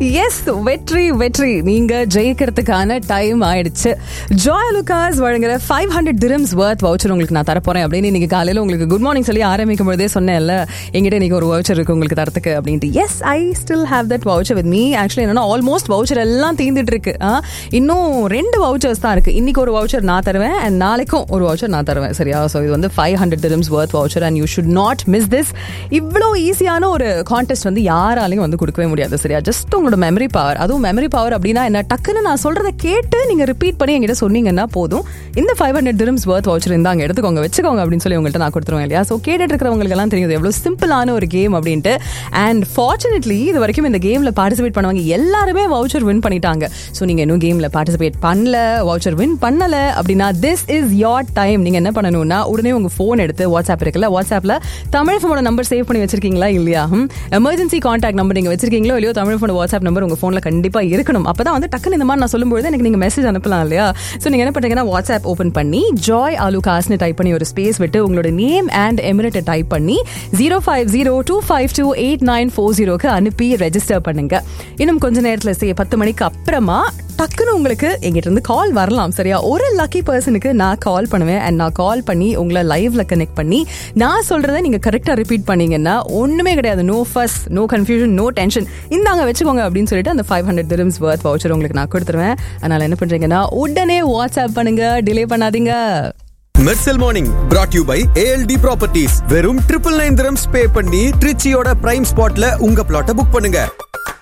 S வெற்றி வெற்றி நீங்க ஜெயிக்கிறதுக்கான டைம் ஆயிடுச்சு ஜாய் லுகாஸ் வழங்குற five hundred dirhams worth voucher உங்களுக்கு நான் தரப்போறேன் அப்படின்னு இன்னைக்கு காலையில உங்களுக்கு குட் மார்னிங் சொல்லி ஆரம்பிக்கும் போதே சொன்னேன்ல எங்கிட்ட இன்னைக்கு ஒரு வவுச்சர் இருக்கு உங்களுக்கு தரத்துக்கு அப்படின்ட்டு yes I still have that voucher with me actually என்னன்னா ஆல்மோஸ்ட் வவுச்சர் எல்லாம் தீர்ந்துட்டு இருக்கு ஆ, இன்னும் ரெண்டு வவுச்சர்ஸ் தான் இருக்கு இன்னைக்கு ஒரு வவுச்சர் நான் தருவேன் அண்ட் நாளைக்கும் ஒரு வவுச்சர் நான் தருவேன் சரியா ஸோ இது வந்து five hundred dirhams worth voucher and you should not miss this இவ்வளோ ஈஸியான ஒரு கான்டெஸ்ட் வந்து யாராலையும் வந்து கொடுக்கவே முடியாது சரியா ஜஸ்ட் உங்களோட மெமரி பவர் அதுவும் மெமரி பவர் அப்படின்னா என்ன டக்குன்னு நான் சொல்றதை கேட்டு நீங்க ரிப்பீட் பண்ணி என்கிட்ட சொன்னீங்கன்னா போதும் இந்த five hundred dirhams worth voucher இருந்தாங்க எடுத்துக்கோங்க வச்சுக்கோங்க அப்படின்னு சொல்லி உங்கள்கிட்ட நான் கொடுத்துருவேன் இல்லையா ஸோ கேட்டுட்டு இருக்கிறவங்களுக்கு எல்லாம் தெரியும் இது எவ்வளோ சிம்பிளான ஒரு கேம் அப்படின்ட்டு அண்ட் ஃபார்ச்சுனேட்லி இது வரைக்கும் இந்த கேம்ல பார்ட்டிசிபேட் பண்ணவங்க எல்லாருமே வவுச்சர் வின் பண்ணிட்டாங்க ஸோ நீங்க இன்னும் கேம்ல பார்ட்டிசிபேட் பண்ணல வவுச்சர் வின் பண்ணல அப்படின்னா திஸ் இஸ் யோர் டைம் நீங்க என்ன பண்ணணும்னா உடனே உங்க ஃபோன் எடுத்து வாட்ஸ்அப் இருக்குல்ல வாட்ஸ்அப்ல தமிழ் ஃபோனோட நம்பர் சேவ் பண்ணி வச்சிருக்கீங்களா இல்லையா எமர்ஜென்சி கான்டாக்ட் நம்பர் நீங்க வச்சிருக்கீங்களோ இல்லையோ தமிழ் ஃபோன் வாட்ஸ்அப் நம்பர் உங்க ஃபோன்ல கண்டிப்பா இருக்கணும் அப்பதான் வந்து டக்குன்னு இந்த மாதிரி நான் சொல்லும்போது எனக்கு நீங்க மெசேஜ் அனுப்பலாம் இல்லையா ஸோ நீங்க என்ன பண்றீங்கன்னா வாட்ஸ்அப் ஓப்பன் பண்ணி ஜாய் ஆலு காஸ்னு டைப் பண்ணி ஒரு ஸ்பேஸ் விட்டு உங்களோட நேம் அண்ட் எமிரேட்டை டைப் பண்ணி zero five zero two five two eight nine four ஜீரோக்கு அனுப்பி ரெஜிஸ்டர் பண்ணுங்க இன்னும் கொஞ்ச நேரத்தில் சே பத்து மணிக்கு அப்புறமா டக்குன்னு உங்களுக்கு எங்கிட்ட இருந்து கால் வரலாம் சரியா ஒரு லக்கி பர்சனுக்கு நான் கால் பண்ணுவேன் அண்ட் நான் கால் பண்ணி உங்களை லைவ்ல கனெக்ட் பண்ணி நான் சொல்றதை நீங்க கரெக்டா ரிப்பீட் பண்ணீங்கன்னா ஒண்ணுமே கிடையாது நோ ஃபஸ் நோ கன்ஃபியூஷன் நோ டென்ஷன் இந்தாங்க வச்சுக்கோங்க அப்படின்னு சொல்லிட்டு அந்த five hundred dirhams worth voucher உங்களுக்கு நான் கொடுத்துருவேன் அதனால என்ன பண்றீங்கன்னா உடனே வாட்ஸ்அப் பண்ணுங்க டிலே பண்ணாதீங்க Mersal morning brought you by ALT properties வெறும் ட்ரிபிள் நைன் திரம்ஸ் பே பண்ணி ட்ரிச்சியோட பிரைம் ஸ்பாட்ல உங்க பிளாட்டை புக் பண்ணுங்க